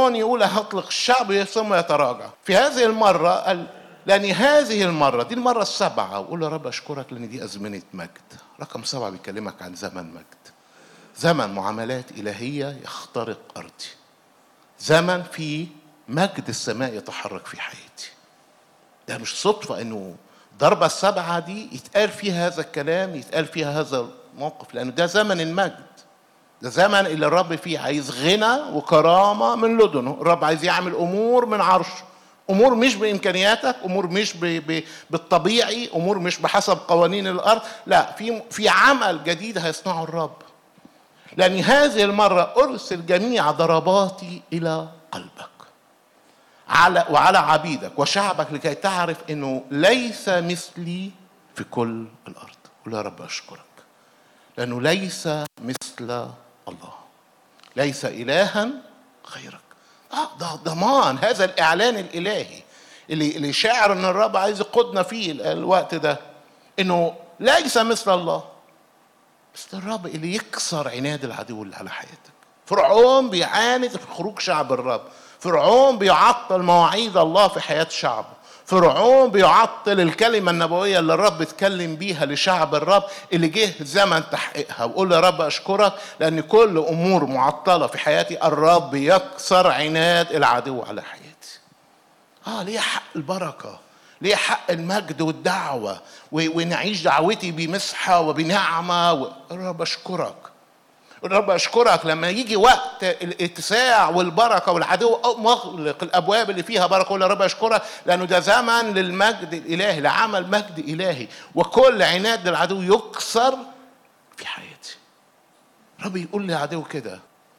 فرعون يقول هطلق الشعب ثم يتراجع في هذه المرة قال لأن هذه المرة دي المرة السابعة وقول يا رب أشكرك لأن دي أزمنة مجد رقم سبعة بيكلمك عن زمن مجد زمن معاملات إلهية يخترق أرضي زمن فيه مجد السماء يتحرك في حياتي ده مش صدفة إنه ضربة السبعة دي يتقال فيها هذا الكلام يتقال فيها هذا الموقف لأنه ده زمن المجد ده زمن اللي الرب فيه عايز غنى وكرامة من لدنه الرب عايز يعمل أمور من عرشه أمور مش بإمكانياتك أمور مش ب... ب... بالطبيعي أمور مش بحسب قوانين الأرض لا في في عمل جديد هيصنعه الرب لأن هذه المرة أرسل جميع ضرباتي إلى قلبك على وعلى عبيدك وشعبك لكي تعرف انه ليس مثلي في كل الارض قل يا رب اشكرك لانه ليس مثل الله ليس الها غيرك اه ده ضمان هذا الاعلان الالهي اللي اللي شاعر ان الرب عايز يقودنا فيه الوقت ده انه ليس مثل الله بس الرب اللي يكسر عناد العدو اللي على حياتك فرعون بيعاند في خروج شعب الرب فرعون بيعطل مواعيد الله في حياة شعبه فرعون بيعطل الكلمة النبوية اللي الرب اتكلم بيها لشعب الرب اللي جه زمن تحقيقها وقول يا رب أشكرك لأن كل أمور معطلة في حياتي الرب يكسر عناد العدو على حياتي آه ليه حق البركة ليه حق المجد والدعوة ونعيش دعوتي بمسحة وبنعمة و... رب أشكرك رب أشكرك لما يجي وقت الاتساع والبركة والعدو مغلق الأبواب اللي فيها بركة قول يا رب أشكرك لأنه ده زمن للمجد الإلهي لعمل مجد إلهي وكل عناد للعدو يكسر في حياتي رب يقول للعدو كده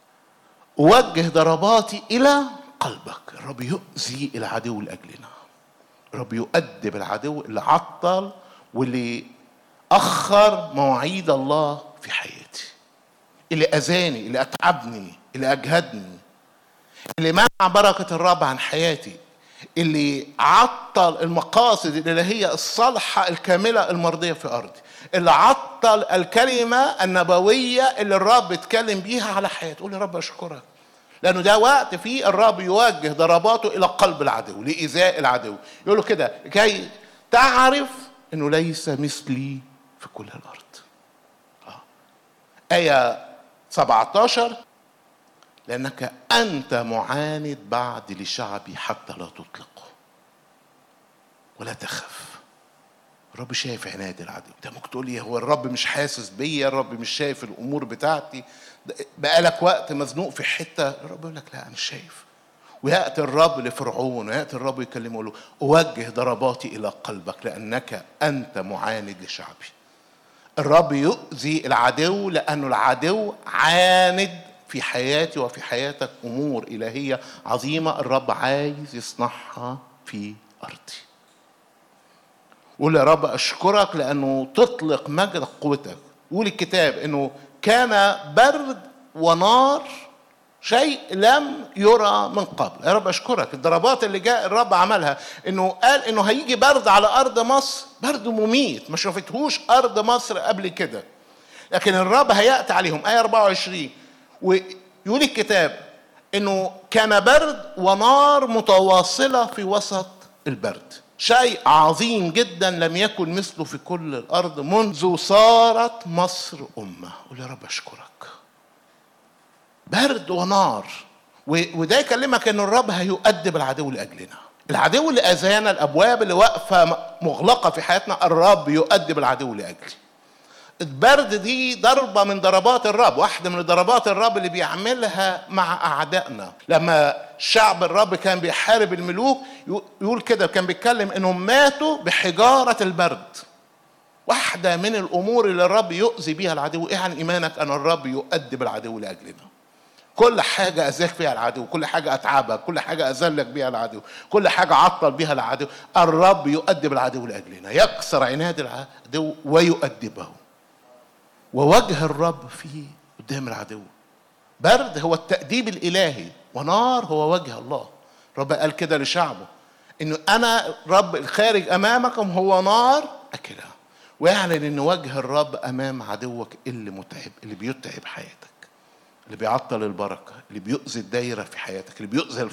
أوجه ضرباتي إلى قلبك الرب يؤذي العدو لأجلنا الرب يؤدب العدو اللي عطل واللي أخر مواعيد الله في حياتي اللي أذاني اللي أتعبني اللي أجهدني اللي منع بركة الرب عن حياتي اللي عطل المقاصد الإلهية الصالحة الكاملة المرضية في أرضي اللي عطل الكلمة النبوية اللي الرب اتكلم بيها على حياتي قول يا رب أشكرك لأنه ده وقت فيه الرب يوجه ضرباته إلى قلب العدو لإيذاء العدو يقول له كده كي تعرف أنه ليس مثلي في كل الأرض آه. آية 17 لأنك أنت معاند بعد لشعبي حتى لا تطلقه ولا تخف الرب شايف عناد العدو انت ممكن تقول لي هو الرب مش حاسس بيا الرب مش شايف الامور بتاعتي بقالك وقت مزنوق في حته الرب يقول لك لا انا شايف وياتي الرب لفرعون وياتي الرب يكلمه له اوجه ضرباتي الى قلبك لانك انت معاند لشعبي الرب يؤذي العدو لانه العدو عاند في حياتي وفي حياتك امور الهيه عظيمه الرب عايز يصنعها في ارضي قول يا رب اشكرك لانه تطلق مجد قوتك يقول الكتاب انه كان برد ونار شيء لم يرى من قبل يا رب اشكرك الضربات اللي جاء الرب عملها انه قال انه هيجي برد على ارض مصر برد مميت ما شافتهوش ارض مصر قبل كده لكن الرب هياتي عليهم ايه 24 ويقول الكتاب انه كان برد ونار متواصله في وسط البرد شيء عظيم جدا لم يكن مثله في كل الارض منذ صارت مصر امه قول يا رب اشكرك برد ونار وده يكلمك ان الرب هيؤدب العدو لاجلنا العدو اللي اذانا الابواب اللي واقفه مغلقه في حياتنا الرب يؤدب العدو لاجلي البرد دي ضربة من ضربات الرب واحدة من ضربات الرب اللي بيعملها مع أعدائنا لما شعب الرب كان بيحارب الملوك يقول كده كان بيتكلم انهم ماتوا بحجارة البرد واحدة من الأمور اللي الرب يؤذي بيها العدو إيه عن إيمانك أن الرب يؤدب العدو لأجلنا كل حاجة أذاك فيها العدو كل حاجة أتعبك كل حاجة أذلك بيها العدو كل حاجة عطل بيها العدو الرب يؤدب العدو لأجلنا يكسر عناد العدو ويؤدبه ووجه الرب فيه قدام العدو برد هو التأديب الإلهي ونار هو وجه الله رب قال كده لشعبه انه انا رب الخارج امامكم هو نار اكلها ويعلن ان وجه الرب امام عدوك اللي متعب اللي بيتعب حياتك اللي بيعطل البركة اللي بيؤذي الدايرة في حياتك اللي بيؤذي